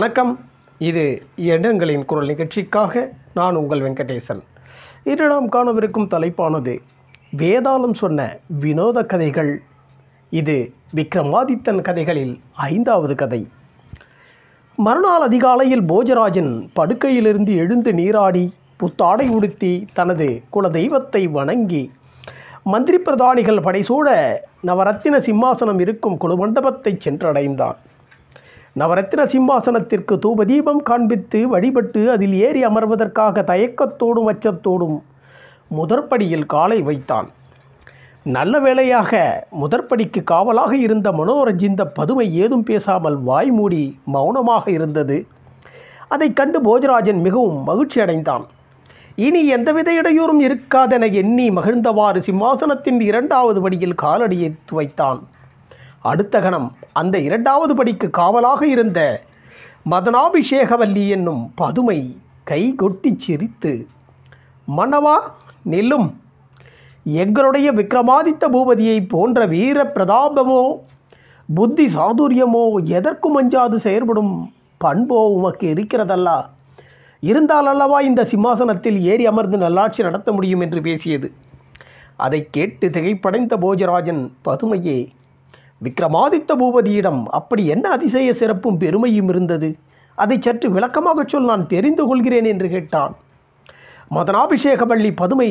வணக்கம் இது எண்ணங்களின் குரல் நிகழ்ச்சிக்காக நான் உங்கள் வெங்கடேசன் இன்று நாம் காணவிருக்கும் தலைப்பானது வேதாளம் சொன்ன வினோத கதைகள் இது விக்ரமாதித்தன் கதைகளில் ஐந்தாவது கதை மறுநாள் அதிகாலையில் போஜராஜன் படுக்கையிலிருந்து எழுந்து நீராடி புத்தாடை உடுத்தி தனது குலதெய்வத்தை வணங்கி மந்திரி பிரதானிகள் படைசூழ நவரத்தின சிம்மாசனம் இருக்கும் குழுமண்டபத்தை சென்றடைந்தான் நவரத்தின சிம்மாசனத்திற்கு தூபதீபம் காண்பித்து வழிபட்டு அதில் ஏறி அமர்வதற்காக தயக்கத்தோடும் அச்சத்தோடும் முதற்படியில் காலை வைத்தான் நல்ல வேளையாக முதற்படிக்கு காவலாக இருந்த மனோரஞ்சிந்த பதுமை ஏதும் பேசாமல் வாய் மூடி மௌனமாக இருந்தது அதைக் கண்டு போஜராஜன் மிகவும் மகிழ்ச்சி அடைந்தான் இனி எந்தவித இடையூறும் இருக்காதென எண்ணி மகிழ்ந்தவாறு சிம்மாசனத்தின் இரண்டாவது படியில் காலடியை வைத்தான் அடுத்த கணம் அந்த இரண்டாவது படிக்கு காவலாக இருந்த மதனாபிஷேகவல்லி என்னும் பதுமை கை கொட்டிச் சிரித்து மன்னவா நில்லும் எங்களுடைய விக்ரமாதித்த பூபதியை போன்ற வீர பிரதாபமோ புத்தி சாதுரியமோ எதற்கும் அஞ்சாது செயற்படும் பண்போ உமக்கு இருக்கிறதல்லா இருந்தால் அல்லவா இந்த சிம்மாசனத்தில் ஏறி அமர்ந்து நல்லாட்சி நடத்த முடியும் என்று பேசியது அதை கேட்டு திகைப்படைந்த போஜராஜன் பதுமையே விக்ரமாதித்த பூபதியிடம் அப்படி என்ன அதிசய சிறப்பும் பெருமையும் இருந்தது அதை சற்று விளக்கமாகச் சொல் நான் தெரிந்து கொள்கிறேன் என்று கேட்டான் மதனாபிஷேகவள்ளி பதுமை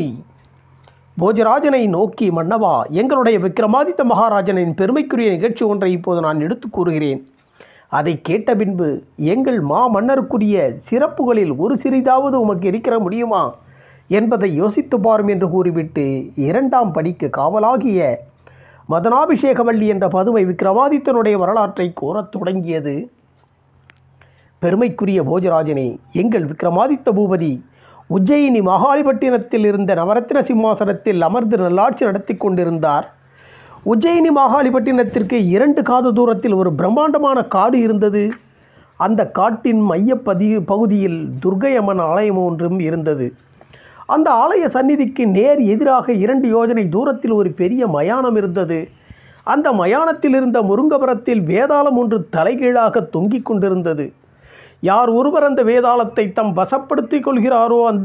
போஜராஜனை நோக்கி மன்னவா எங்களுடைய விக்ரமாதித்த மகாராஜனின் பெருமைக்குரிய நிகழ்ச்சி ஒன்றை இப்போது நான் எடுத்து கூறுகிறேன் அதை கேட்ட பின்பு எங்கள் மா மன்னருக்குரிய சிறப்புகளில் ஒரு சிறிதாவது உமக்கு இருக்கிற முடியுமா என்பதை யோசித்து பாரும் என்று கூறிவிட்டு இரண்டாம் படிக்கு காவலாகிய மதனாபிஷேகவள்ளி என்ற பதுமை விக்ரமாதித்தனுடைய வரலாற்றை கூறத் தொடங்கியது பெருமைக்குரிய போஜராஜனே எங்கள் விக்ரமாதித்த பூபதி உஜ்ஜயினி மகாலிபட்டினத்தில் இருந்த நவரத்தின சிம்மாசனத்தில் அமர்ந்து நல்லாட்சி நடத்தி கொண்டிருந்தார் உஜ்ஜயினி மகாலிபட்டினத்திற்கு இரண்டு காத தூரத்தில் ஒரு பிரம்மாண்டமான காடு இருந்தது அந்த காட்டின் மையப்பதி பகுதியில் துர்க்கையம்மன் ஆலயம் ஒன்றும் இருந்தது அந்த ஆலய சந்நிதிக்கு நேர் எதிராக இரண்டு யோஜனை தூரத்தில் ஒரு பெரிய மயானம் இருந்தது அந்த மயானத்தில் இருந்த முருங்கபுரத்தில் வேதாளம் ஒன்று தலைகீழாக தொங்கிக் கொண்டிருந்தது யார் ஒருவர் அந்த வேதாளத்தை தம் வசப்படுத்திக் கொள்கிறாரோ அந்த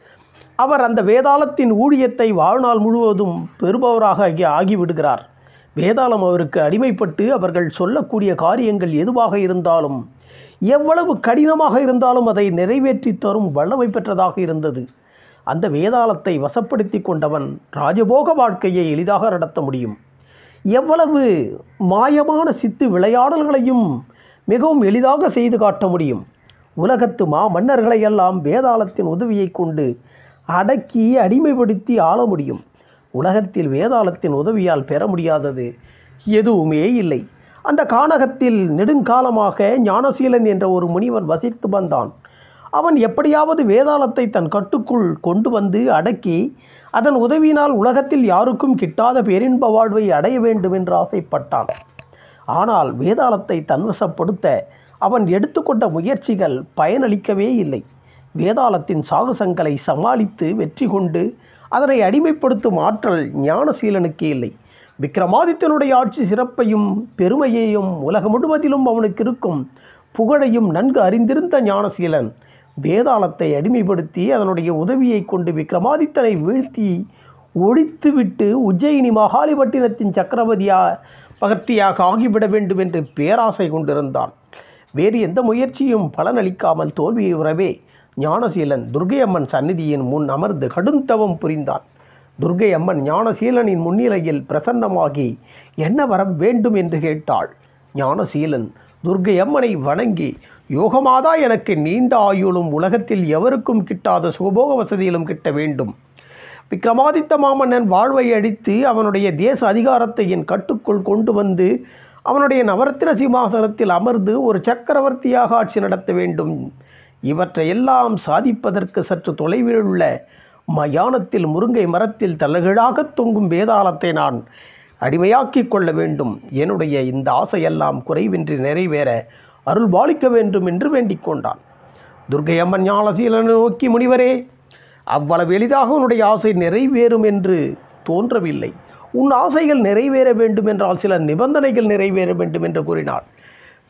அவர் அந்த வேதாளத்தின் ஊழியத்தை வாழ்நாள் முழுவதும் பெறுபவராக ஆகி ஆகிவிடுகிறார் வேதாளம் அவருக்கு அடிமைப்பட்டு அவர்கள் சொல்லக்கூடிய காரியங்கள் எதுவாக இருந்தாலும் எவ்வளவு கடினமாக இருந்தாலும் அதை நிறைவேற்றி தரும் வல்லமை பெற்றதாக இருந்தது அந்த வேதாளத்தை வசப்படுத்தி கொண்டவன் ராஜபோக வாழ்க்கையை எளிதாக நடத்த முடியும் எவ்வளவு மாயமான சித்து விளையாடல்களையும் மிகவும் எளிதாக செய்து காட்ட முடியும் உலகத்து மா மன்னர்களை எல்லாம் வேதாளத்தின் உதவியை கொண்டு அடக்கி அடிமைப்படுத்தி ஆள முடியும் உலகத்தில் வேதாளத்தின் உதவியால் பெற முடியாதது எதுவுமே இல்லை அந்த கானகத்தில் நெடுங்காலமாக ஞானசீலன் என்ற ஒரு முனிவன் வசித்து வந்தான் அவன் எப்படியாவது வேதாளத்தை தன் கட்டுக்குள் கொண்டு வந்து அடக்கி அதன் உதவியினால் உலகத்தில் யாருக்கும் கிட்டாத பேரின்ப வாழ்வை அடைய வேண்டும் என்று ஆசைப்பட்டான் ஆனால் வேதாளத்தை தன்வசப்படுத்த அவன் எடுத்துக்கொண்ட முயற்சிகள் பயனளிக்கவே இல்லை வேதாளத்தின் சாகசங்களை சமாளித்து வெற்றி கொண்டு அதனை அடிமைப்படுத்தும் ஆற்றல் ஞானசீலனுக்கு இல்லை விக்ரமாதித்தனுடைய ஆட்சி சிறப்பையும் பெருமையையும் உலகம் முழுவதிலும் அவனுக்கு இருக்கும் புகழையும் நன்கு அறிந்திருந்த ஞானசீலன் வேதாளத்தை அடிமைப்படுத்தி அதனுடைய உதவியை கொண்டு விக்ரமாதித்தனை வீழ்த்தி ஒழித்துவிட்டு உஜ்ஜயினி மகாலிபட்டினத்தின் சக்கரவர்த்தியா பகர்த்தியாக ஆகிவிட வேண்டும் என்று பேராசை கொண்டிருந்தான் வேறு எந்த முயற்சியும் பலனளிக்காமல் தோல்வியை உறவே ஞானசீலன் துர்கையம்மன் சந்நிதியின் முன் அமர்ந்து கடுந்தவம் புரிந்தான் துர்கை அம்மன் ஞானசீலனின் முன்னிலையில் பிரசன்னமாகி என்ன வரம் வேண்டும் என்று கேட்டாள் ஞானசீலன் துர்கை அம்மனை வணங்கி யோகமாதா எனக்கு நீண்ட ஆயுளும் உலகத்தில் எவருக்கும் கிட்டாத சுகபோக வசதியிலும் கிட்ட வேண்டும் விக்ரமாதித்த மாமன்னன் வாழ்வை அடித்து அவனுடைய தேச அதிகாரத்தை என் கட்டுக்குள் கொண்டு வந்து அவனுடைய நவரத்தின சிம்மாசனத்தில் அமர்ந்து ஒரு சக்கரவர்த்தியாக ஆட்சி நடத்த வேண்டும் இவற்றையெல்லாம் சாதிப்பதற்கு சற்று தொலைவில் உள்ள மயானத்தில் முருங்கை மரத்தில் தலைகீழாக தொங்கும் வேதாளத்தை நான் அடிமையாக்கிக் கொள்ள வேண்டும் என்னுடைய இந்த ஆசையெல்லாம் குறைவின்றி நிறைவேற அருள் பாலிக்க வேண்டும் என்று வேண்டிக் கொண்டான் துர்கை அம்மன் ஞானசீலனை நோக்கி முனிவரே அவ்வளவு எளிதாக உன்னுடைய ஆசை நிறைவேறும் என்று தோன்றவில்லை உன் ஆசைகள் நிறைவேற வேண்டும் என்றால் சில நிபந்தனைகள் நிறைவேற வேண்டும் என்று கூறினாள்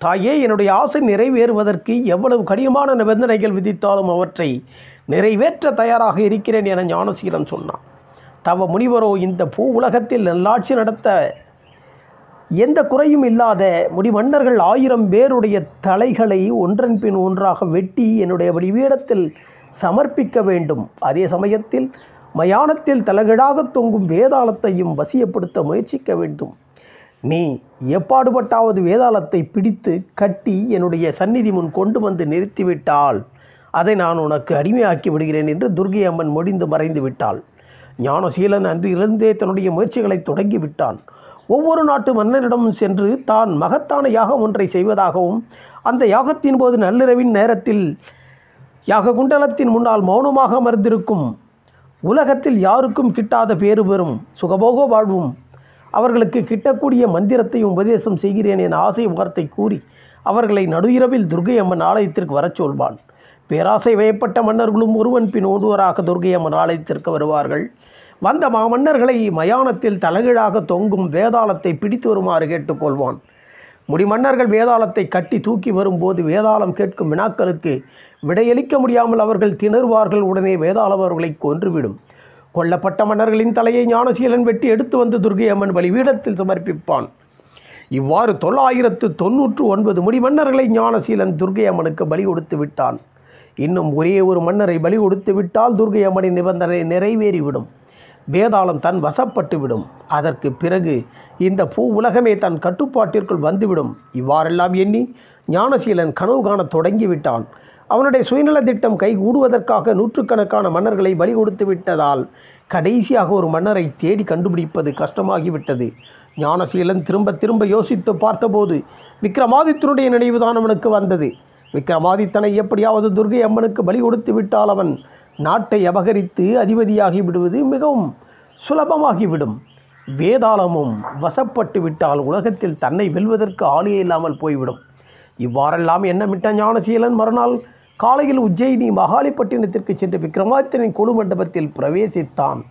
தாயே என்னுடைய ஆசை நிறைவேறுவதற்கு எவ்வளவு கடினமான நிபந்தனைகள் விதித்தாலும் அவற்றை நிறைவேற்ற தயாராக இருக்கிறேன் என ஞானசீலன் சொன்னான் தவ முனிவரோ இந்த பூ உலகத்தில் நல்லாட்சி நடத்த எந்த குறையும் இல்லாத முடிமன்னர்கள் ஆயிரம் பேருடைய தலைகளை ஒன்றன் பின் ஒன்றாக வெட்டி என்னுடைய வடிவீடத்தில் சமர்ப்பிக்க வேண்டும் அதே சமயத்தில் மயானத்தில் தலகிடாக தொங்கும் வேதாளத்தையும் வசியப்படுத்த முயற்சிக்க வேண்டும் நீ எப்பாடுபட்டாவது வேதாளத்தை பிடித்து கட்டி என்னுடைய சந்நிதி முன் கொண்டு வந்து நிறுத்திவிட்டால் அதை நான் உனக்கு அடிமையாக்கி விடுகிறேன் என்று துர்கை அம்மன் முடிந்து மறைந்து விட்டாள் ஞானசீலன் அன்றிலிருந்தே தன்னுடைய முயற்சிகளை தொடங்கி விட்டான் ஒவ்வொரு நாட்டு மன்னரிடமும் சென்று தான் மகத்தான யாகம் ஒன்றை செய்வதாகவும் அந்த யாகத்தின் போது நள்ளிரவின் நேரத்தில் யாக குண்டலத்தின் முன்னால் மௌனமாக அமர்ந்திருக்கும் உலகத்தில் யாருக்கும் கிட்டாத பேறு பெறும் சுகபோக வாழ்வும் அவர்களுக்கு கிட்டக்கூடிய மந்திரத்தையும் உபதேசம் செய்கிறேன் என ஆசை வார்த்தை கூறி அவர்களை நடுஇரவில் துர்கை அம்மன் ஆலயத்திற்கு வரச் சொல்வான் பேராசை வயப்பட்ட மன்னர்களும் ஒருவன் பின் ஒருவராக துர்கை அம்மன் ஆலயத்திற்கு வருவார்கள் வந்த மாமன்னர்களை மயானத்தில் தலைகீழாக தொங்கும் வேதாளத்தை பிடித்து வருமாறு கேட்டுக்கொள்வான் முடிமன்னர்கள் வேதாளத்தை கட்டி தூக்கி வரும்போது வேதாளம் கேட்கும் வினாக்களுக்கு விடையளிக்க முடியாமல் அவர்கள் திணறுவார்கள் உடனே வேதாளம் அவர்களை கொன்றுவிடும் கொல்லப்பட்ட மன்னர்களின் தலையை ஞானசீலன் வெட்டி எடுத்து வந்து துர்கை அம்மன் பலிபீடத்தில் சமர்ப்பிப்பான் இவ்வாறு தொள்ளாயிரத்து தொன்னூற்று ஒன்பது முடிமன்னர்களை ஞானசீலன் துர்கை அம்மனுக்கு பலி கொடுத்து விட்டான் இன்னும் ஒரே ஒரு மன்னரை பலி கொடுத்து விட்டால் துர்கை அம்மனின் நிபந்தனை நிறைவேறிவிடும் வேதாளம் தன் வசப்பட்டுவிடும் அதற்கு பிறகு இந்த பூ உலகமே தன் கட்டுப்பாட்டிற்குள் வந்துவிடும் இவ்வாறெல்லாம் எண்ணி ஞானசீலன் கனவு காணத் தொடங்கிவிட்டான் அவனுடைய சுயநல திட்டம் கைகூடுவதற்காக நூற்றுக்கணக்கான மன்னர்களை பலி கொடுத்து விட்டதால் கடைசியாக ஒரு மன்னரை தேடி கண்டுபிடிப்பது கஷ்டமாகிவிட்டது ஞானசீலன் திரும்ப திரும்ப யோசித்து பார்த்தபோது விக்ரமாதித்தனுடைய நினைவுதான் அவனுக்கு வந்தது விக்ரமாதித்தனை எப்படியாவது துர்கை அம்மனுக்கு பலி கொடுத்து விட்டால் அவன் நாட்டை அபகரித்து அதிபதியாகி விடுவது மிகவும் சுலபமாகிவிடும் வேதாளமும் வசப்பட்டு விட்டால் உலகத்தில் தன்னை வெல்வதற்கு ஆளே இல்லாமல் போய்விடும் இவ்வாறெல்லாம் எண்ணமிட்ட ஞானசீலன் மறுநாள் காலையில் உஜ்ஜயினி மகாலிப்பட்டினத்திற்கு சென்று விக்ரமாதித்தனின் கொழு மண்டபத்தில் பிரவேசித்தான்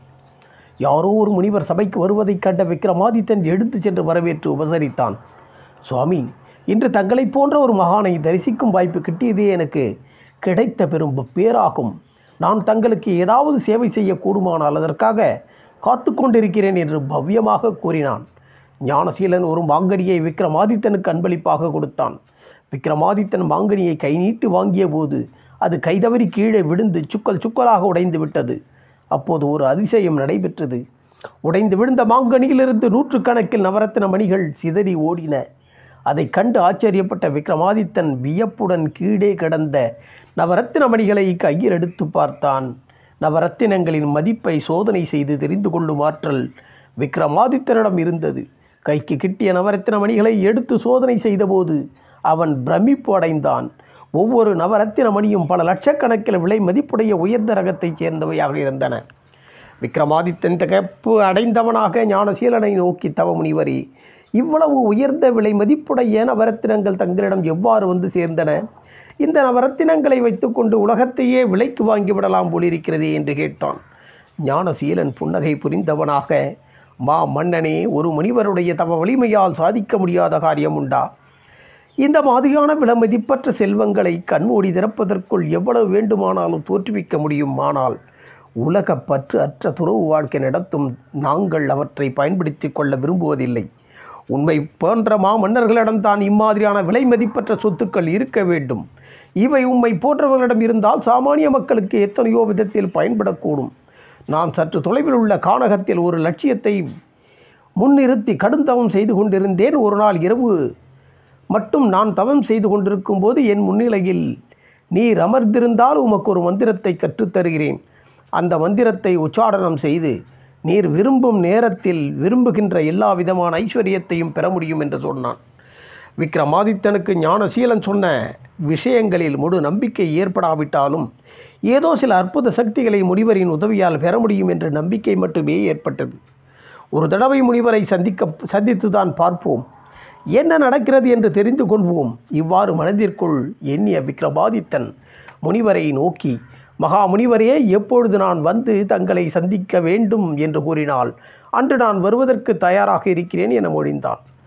யாரோ ஒரு முனிவர் சபைக்கு வருவதைக் கண்ட விக்ரமாதித்தன் எடுத்து சென்று வரவேற்று உபசரித்தான் சுவாமி இன்று தங்களைப் போன்ற ஒரு மகானை தரிசிக்கும் வாய்ப்பு கிட்டியதே எனக்கு கிடைத்த பெரும் பேராகும் நான் தங்களுக்கு ஏதாவது சேவை செய்யக்கூடுமானால் அதற்காக காத்து கொண்டிருக்கிறேன் என்று பவ்யமாக கூறினான் ஞானசீலன் ஒரு மாங்கனியை விக்ரமாதித்தனுக்கு அன்பளிப்பாக கொடுத்தான் விக்ரமாதித்தன் மாங்கனியை கை நீட்டி வாங்கிய போது அது கைதவறி கீழே விழுந்து சுக்கல் சுக்கலாக உடைந்து விட்டது அப்போது ஒரு அதிசயம் நடைபெற்றது உடைந்து விழுந்த மாங்கனியிலிருந்து நூற்றுக்கணக்கில் நவரத்தின மணிகள் சிதறி ஓடின அதை கண்டு ஆச்சரியப்பட்ட விக்ரமாதித்தன் வியப்புடன் கீழே கிடந்த நவரத்தின மணிகளை கையில் எடுத்து பார்த்தான் நவரத்தினங்களின் மதிப்பை சோதனை செய்து தெரிந்து கொள்ளும் ஆற்றல் விக்ரமாதித்தனிடம் இருந்தது கைக்கு கிட்டிய நவரத்தின மணிகளை எடுத்து சோதனை செய்தபோது அவன் பிரமிப்பு அடைந்தான் ஒவ்வொரு நவரத்தின மணியும் பல லட்சக்கணக்கில் விலை மதிப்புடைய உயர்ந்த ரகத்தைச் சேர்ந்தவையாக இருந்தன விக்ரமாதித்தன் திகப்பு அடைந்தவனாக ஞானசீலனை நோக்கி தவ முனிவரே இவ்வளவு உயர்ந்த விலை மதிப்புடைய நவரத்தினங்கள் தங்களிடம் எவ்வாறு வந்து சேர்ந்தன இந்த நவரத்தினங்களை வைத்துக்கொண்டு உலகத்தையே விலைக்கு வாங்கிவிடலாம் போலிருக்கிறதே என்று கேட்டான் ஞானசீலன் புன்னகை புரிந்தவனாக மா மன்னனே ஒரு முனிவருடைய தவ வலிமையால் சாதிக்க முடியாத காரியம் உண்டா இந்த மாதிரியான விலமதிப்பற்ற செல்வங்களை கண்மூடி திறப்பதற்குள் எவ்வளவு வேண்டுமானாலும் தோற்றுவிக்க முடியும் ஆனால் உலகப் பற்று அற்ற துறவு வாழ்க்கை நடத்தும் நாங்கள் அவற்றை பயன்படுத்தி கொள்ள விரும்புவதில்லை உண்மை போன்ற மாமன்னர்களிடம்தான் இம்மாதிரியான விலை மதிப்பற்ற சொத்துக்கள் இருக்க வேண்டும் இவை உண்மை போன்றவர்களிடம் இருந்தால் சாமானிய மக்களுக்கு எத்தனையோ விதத்தில் பயன்படக்கூடும் நான் சற்று தொலைவில் உள்ள கானகத்தில் ஒரு லட்சியத்தை முன்னிறுத்தி கடுந்தவம் செய்து கொண்டிருந்தேன் ஒரு நாள் இரவு மட்டும் நான் தவம் செய்து கொண்டிருக்கும் போது என் முன்னிலையில் நீர் அமர்ந்திருந்தால் உமக்கு ஒரு மந்திரத்தை கற்றுத்தருகிறேன் அந்த மந்திரத்தை உச்சாடனம் செய்து நீர் விரும்பும் நேரத்தில் விரும்புகின்ற எல்லா விதமான ஐஸ்வர்யத்தையும் பெற முடியும் என்று சொன்னான் விக்ரமாதித்தனுக்கு ஞானசீலன் சொன்ன விஷயங்களில் முழு நம்பிக்கை ஏற்படாவிட்டாலும் ஏதோ சில அற்புத சக்திகளை முனிவரின் உதவியால் பெற முடியும் என்ற நம்பிக்கை மட்டுமே ஏற்பட்டது ஒரு தடவை முனிவரை சந்திக்க சந்தித்து தான் பார்ப்போம் என்ன நடக்கிறது என்று தெரிந்து கொள்வோம் இவ்வாறு மனதிற்குள் எண்ணிய விக்ரமாதித்தன் முனிவரை நோக்கி மகா முனிவரே எப்பொழுது நான் வந்து தங்களை சந்திக்க வேண்டும் என்று கூறினால் அன்று நான் வருவதற்கு தயாராக இருக்கிறேன் என மொழிந்தான்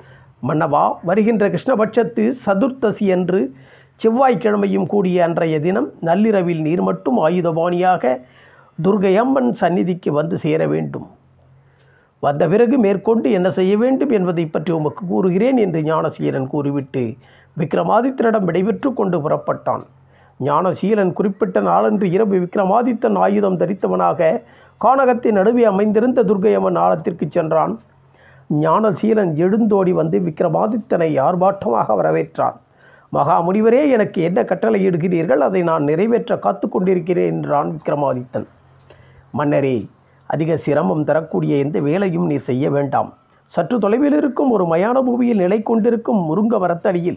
மன்னவா வருகின்ற கிருஷ்ணபட்சத்து சதுர்த்தசி அன்று செவ்வாய்க்கிழமையும் கூடிய அன்றைய தினம் நள்ளிரவில் நீர் மட்டும் ஆயுதபாணியாக துர்கையம்மன் சந்நிதிக்கு வந்து சேர வேண்டும் வந்த பிறகு மேற்கொண்டு என்ன செய்ய வேண்டும் என்பதை பற்றி உமக்கு கூறுகிறேன் என்று ஞானசீலன் கூறிவிட்டு விக்ரமாதித்தனிடம் விடைபெற்று கொண்டு புறப்பட்டான் ஞானசீலன் குறிப்பிட்ட நாளன்று இரவு விக்ரமாதித்தன் ஆயுதம் தரித்தவனாக கானகத்தின் நடுவே அமைந்திருந்த துர்கையம்மன் ஆலத்திற்கு சென்றான் ஞானசீலன் எழுந்தோடி வந்து விக்ரமாதித்தனை ஆர்ப்பாட்டமாக வரவேற்றான் மகா முனிவரே எனக்கு என்ன கட்டளை இடுகிறீர்கள் அதை நான் நிறைவேற்ற காத்து கொண்டிருக்கிறேன் என்றான் விக்ரமாதித்தன் மன்னரே அதிக சிரமம் தரக்கூடிய எந்த வேலையும் நீ செய்ய வேண்டாம் சற்று தொலைவில் இருக்கும் ஒரு மயான பூமியில் நிலை கொண்டிருக்கும் முருங்க மரத்தடியில்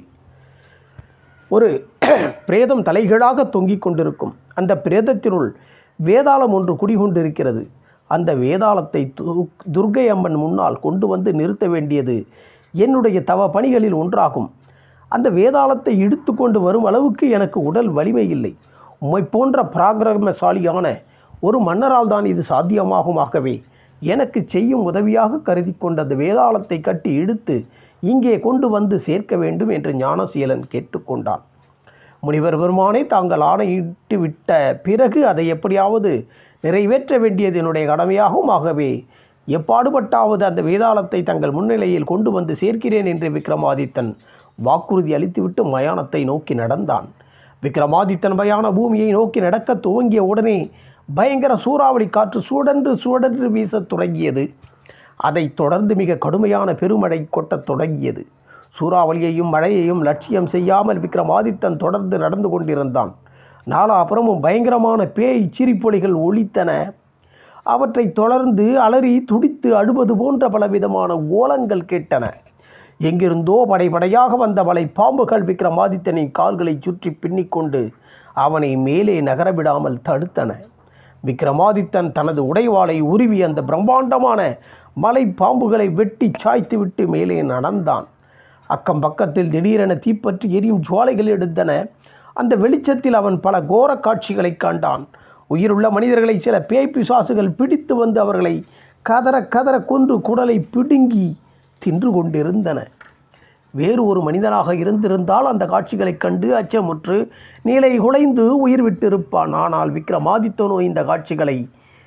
ஒரு பிரேதம் தலைகீழாக தொங்கிக் கொண்டிருக்கும் அந்த பிரேதத்தினுள் வேதாளம் ஒன்று குடிகொண்டிருக்கிறது அந்த வேதாளத்தை து- துர்க்கை அம்மன் முன்னால் கொண்டு வந்து நிறுத்த வேண்டியது என்னுடைய தவ பணிகளில் ஒன்றாகும் அந்த வேதாளத்தை இழுத்து கொண்டு வரும் அளவுக்கு எனக்கு உடல் வலிமை இல்லை உம்மை போன்ற பராக்கிரமசாலியான ஒரு மன்னரால் தான் இது சாத்தியமாகுமாகவே எனக்கு செய்யும் உதவியாக கருதி கொண்ட அந்த வேதாளத்தை கட்டி இழுத்து இங்கே கொண்டு வந்து சேர்க்க வேண்டும் என்று ஞானசீலன் கேட்டுக்கொண்டான் முனிவர் பெருமானை தாங்கள் ஆணையிட்டு விட்ட பிறகு அதை எப்படியாவது நிறைவேற்ற வேண்டியது என்னுடைய கடமையாகும் ஆகவே எப்பாடுபட்டாவது அந்த வேதாளத்தை தங்கள் முன்னிலையில் கொண்டு வந்து சேர்க்கிறேன் என்று விக்ரமாதித்தன் வாக்குறுதி அளித்துவிட்டு மயானத்தை நோக்கி நடந்தான் விக்ரமாதித்தன் மயான பூமியை நோக்கி நடக்க துவங்கிய உடனே பயங்கர சூறாவளி காற்று சூடன்று சூடன்று வீசத் தொடங்கியது அதைத் தொடர்ந்து மிக கடுமையான பெருமழை கொட்டத் தொடங்கியது சூறாவளியையும் மழையையும் லட்சியம் செய்யாமல் விக்ரமாதித்தன் தொடர்ந்து நடந்து கொண்டிருந்தான் நாலாபுறமும் பயங்கரமான பேய் சிரிப்பொலிகள் ஒலித்தன அவற்றைத் தொடர்ந்து அலறி துடித்து அழுவது போன்ற பலவிதமான ஓலங்கள் கேட்டன எங்கிருந்தோ படைபடையாக வந்த வலை பாம்புகள் விக்ரமாதித்தனின் கால்களைச் சுற்றி பின்னிக்கொண்டு அவனை மேலே நகரவிடாமல் தடுத்தன விக்ரமாதித்தன் தனது உடைவாளை உருவி அந்த பிரம்மாண்டமான மலை பாம்புகளை வெட்டி சாய்த்துவிட்டு மேலே நடந்தான் அக்கம் பக்கத்தில் திடீரென தீப்பற்றி எரியும் ஜுவாலைகள் எடுத்தன அந்த வெளிச்சத்தில் அவன் பல கோர காட்சிகளை கண்டான் உயிருள்ள மனிதர்களை சில பேய் பிசாசுகள் பிடித்து வந்து அவர்களை கதற கதற கொன்று குடலை பிடுங்கி தின்று கொண்டிருந்தன வேறு ஒரு மனிதனாக இருந்திருந்தால் அந்த காட்சிகளைக் கண்டு அச்சமுற்று நீலை குலைந்து உயிர் விட்டிருப்பான் ஆனால் விக்ரமாதித்தனோ இந்த காட்சிகளை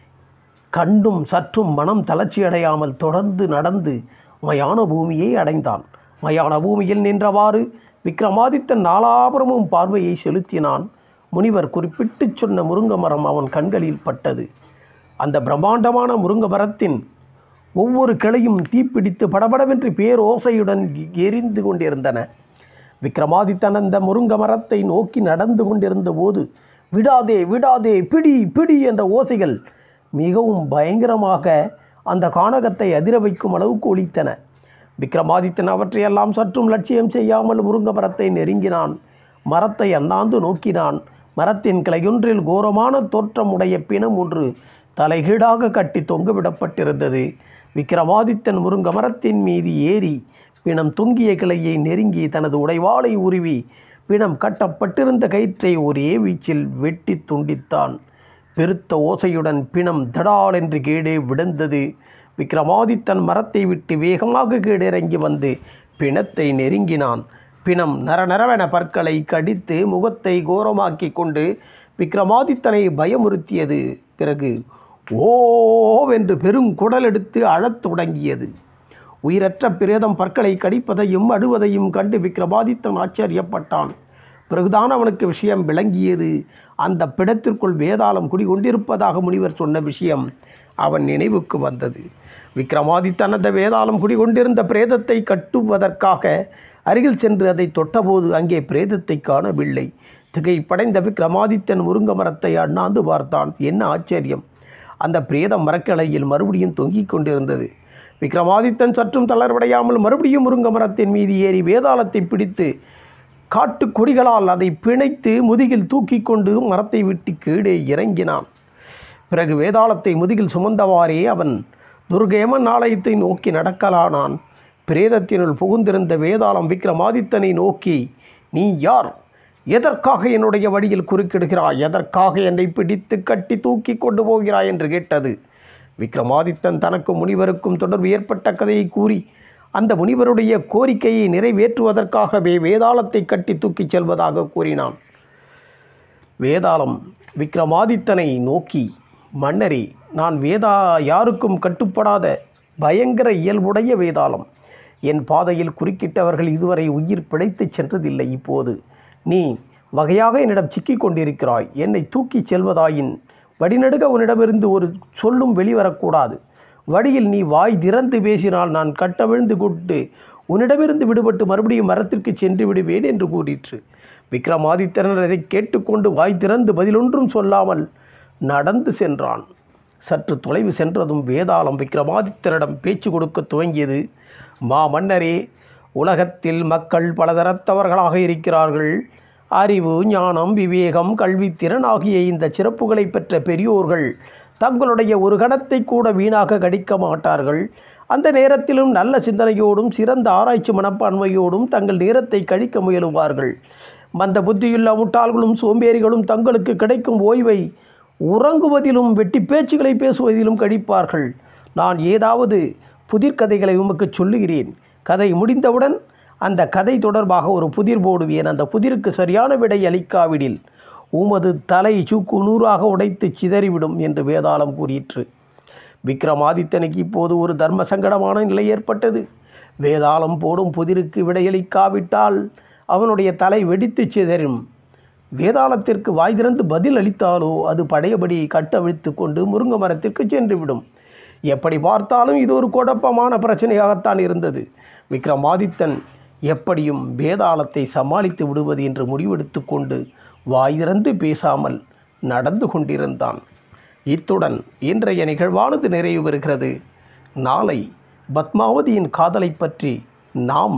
கண்டும் சற்றும் மனம் தளர்ச்சியடையாமல் தொடர்ந்து நடந்து மயான பூமியை அடைந்தான் மயான பூமியில் நின்றவாறு விக்ரமாதித்தன் நாலாபுரமும் பார்வையை செலுத்தினான் முனிவர் குறிப்பிட்டு சொன்ன முருங்க மரம் அவன் கண்களில் பட்டது அந்த பிரம்மாண்டமான முருங்க மரத்தின் ஒவ்வொரு கிளையும் தீப்பிடித்து படபடவென்று பேரோசையுடன் எரிந்து கொண்டிருந்தன விக்ரமாதித்தன் அந்த முருங்க மரத்தை நோக்கி நடந்து கொண்டிருந்த போது விடாதே விடாதே பிடி பிடி என்ற ஓசைகள் மிகவும் பயங்கரமாக அந்த கானகத்தை அதிர வைக்கும் அளவுக்கு ஒலித்தன விக்ரமாதித்தன் அவற்றையெல்லாம் சற்றும் லட்சியம் செய்யாமல் முருங்க மரத்தை நெருங்கினான் மரத்தை அண்ணாந்து நோக்கினான் மரத்தின் கிளையொன்றில் கோரமான தோற்றம் உடைய பிணம் ஒன்று தலைகீழாக கட்டி தொங்கவிடப்பட்டிருந்தது விக்ரமாதித்தன் முருங்க மரத்தின் மீது ஏறி பிணம் தொங்கிய கிளையை நெருங்கி தனது உடைவாளை உருவி பிணம் கட்டப்பட்டிருந்த கயிற்றை ஒரே வீச்சில் வெட்டி துண்டித்தான் பெருத்த ஓசையுடன் பிணம் தடால் என்று கீழே விழுந்தது விக்ரமாதித்தன் மரத்தை விட்டு வேகமாக கீழிறங்கி வந்து பிணத்தை நெருங்கினான் பிணம் நரநரவென பற்களை கடித்து முகத்தை கோரமாக்கி கொண்டு விக்ரமாதித்தனை பயமுறுத்தியது பிறகு ஓவென்று பெருங்குடல் எடுத்து அழத் தொடங்கியது உயிரற்ற பிரேதம் பற்களை கடிப்பதையும் அடுவதையும் கண்டு விக்ரமாதித்தன் ஆச்சரியப்பட்டான் பிறகுதான் அவனுக்கு விஷயம் விளங்கியது அந்த பிடத்திற்குள் வேதாளம் குடிகொண்டிருப்பதாக முனிவர் சொன்ன விஷயம் அவன் நினைவுக்கு வந்தது விக்ரமாதித்தன் அந்த வேதாளம் குடிகொண்டிருந்த பிரேதத்தை கட்டுவதற்காக அருகில் சென்று அதை தொட்டபோது அங்கே பிரேதத்தை காணவில்லை திகைப்படைந்த விக்ரமாதித்தன் முருங்க மரத்தை அண்ணாந்து பார்த்தான் என்ன ஆச்சரியம் அந்த பிரேதம் மரக்கிளையில் மறுபடியும் தொங்கிக் கொண்டிருந்தது விக்ரமாதித்தன் சற்றும் தளர்வடையாமல் மறுபடியும் முருங்க மரத்தின் மீது ஏறி வேதாளத்தை பிடித்து காட்டு கொடிகளால் அதை பிணைத்து முதுகில் தூக்கி கொண்டு மரத்தை விட்டு கீழே இறங்கினான் பிறகு வேதாளத்தை முதுகில் சுமந்தவாறே அவன் துர்கேமன் ஆலயத்தை நோக்கி நடக்கலானான் பிரேதத்தினுள் புகுந்திருந்த வேதாளம் விக்ரமாதித்தனை நோக்கி நீ யார் எதற்காக என்னுடைய வழியில் குறுக்கிடுகிறாய் எதற்காக என்னை பிடித்து கட்டி தூக்கி கொண்டு போகிறாய் என்று கேட்டது விக்ரமாதித்தன் தனக்கும் முனிவருக்கும் தொடர்பு ஏற்பட்ட கதையை கூறி அந்த முனிவருடைய கோரிக்கையை நிறைவேற்றுவதற்காகவே வேதாளத்தை கட்டி தூக்கிச் செல்வதாக கூறினான் வேதாளம் விக்ரமாதித்தனை நோக்கி மன்னரே நான் வேதா யாருக்கும் கட்டுப்படாத பயங்கர இயல்புடைய வேதாளம் என் பாதையில் குறுக்கிட்டவர்கள் இதுவரை உயிர் பிழைத்துச் சென்றதில்லை இப்போது நீ வகையாக என்னிடம் சிக்கிக் கொண்டிருக்கிறாய் என்னை தூக்கிச் செல்வதாயின் வடிநடுக உன்னிடமிருந்து ஒரு சொல்லும் வெளிவரக்கூடாது வழியில் நீ வாய் திறந்து பேசினால் நான் கட்டவிழ்ந்து கொண்டு உன்னிடமிருந்து விடுபட்டு மறுபடியும் மரத்திற்கு சென்று விடுவேன் என்று கூறிற்று விக்ரமாதித்தனர் அதை கேட்டுக்கொண்டு வாய் திறந்து பதிலொன்றும் சொல்லாமல் நடந்து சென்றான் சற்று தொலைவு சென்றதும் வேதாளம் விக்ரமாதித்தனிடம் பேச்சு கொடுக்க துவங்கியது மா மன்னரே உலகத்தில் மக்கள் பலதரத்தவர்களாக இருக்கிறார்கள் அறிவு ஞானம் விவேகம் கல்வித்திறன் ஆகிய இந்த சிறப்புகளை பெற்ற பெரியோர்கள் தங்களுடைய ஒரு கணத்தை கூட வீணாக கடிக்க மாட்டார்கள் அந்த நேரத்திலும் நல்ல சிந்தனையோடும் சிறந்த ஆராய்ச்சி மனப்பான்மையோடும் தங்கள் நேரத்தை கழிக்க முயலுவார்கள் மந்த புத்தியுள்ள முட்டாள்களும் சோம்பேறிகளும் தங்களுக்கு கிடைக்கும் ஓய்வை உறங்குவதிலும் வெட்டி பேச்சுகளை பேசுவதிலும் கழிப்பார்கள் நான் ஏதாவது புதிர்கதைகளை உமக்கு சொல்லுகிறேன் கதை முடிந்தவுடன் அந்த கதை தொடர்பாக ஒரு புதிர் போடுவேன் அந்த புதிருக்கு சரியான விடை அளிக்காவிடில் உமது தலை சுக்கு நூறாக உடைத்து சிதறிவிடும் என்று வேதாளம் கூறிற்று விக்ரமாதித்தனுக்கு இப்போது ஒரு தர்ம சங்கடமான நிலை ஏற்பட்டது வேதாளம் போடும் புதிருக்கு விடையளிக்காவிட்டால் அவனுடைய தலை வெடித்து சிதறும் வேதாளத்திற்கு வாய் திறந்து பதில் அளித்தாலோ அது பழையபடி கட்டவிழ்த்து கொண்டு முருங்கை மரத்திற்கு சென்றுவிடும் எப்படி பார்த்தாலும் இது ஒரு குழப்பமான பிரச்சனையாகத்தான் இருந்தது விக்ரமாதித்தன் எப்படியும் வேதாளத்தை சமாளித்து விடுவது என்று முடிவெடுத்து கொண்டு வாய் திறந்து பேசாமல் நடந்து கொண்டிருந்தான் இத்துடன் இன்றைய நிகழ்வானது நிறைவு பெறுகிறது நாளை பத்மாவதியின் காதலை பற்றி நாம்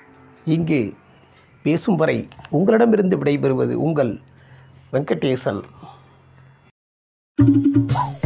இங்கு பேசும் வரை உங்களிடமிருந்து விடைபெறுவது உங்கள் வெங்கடேசன்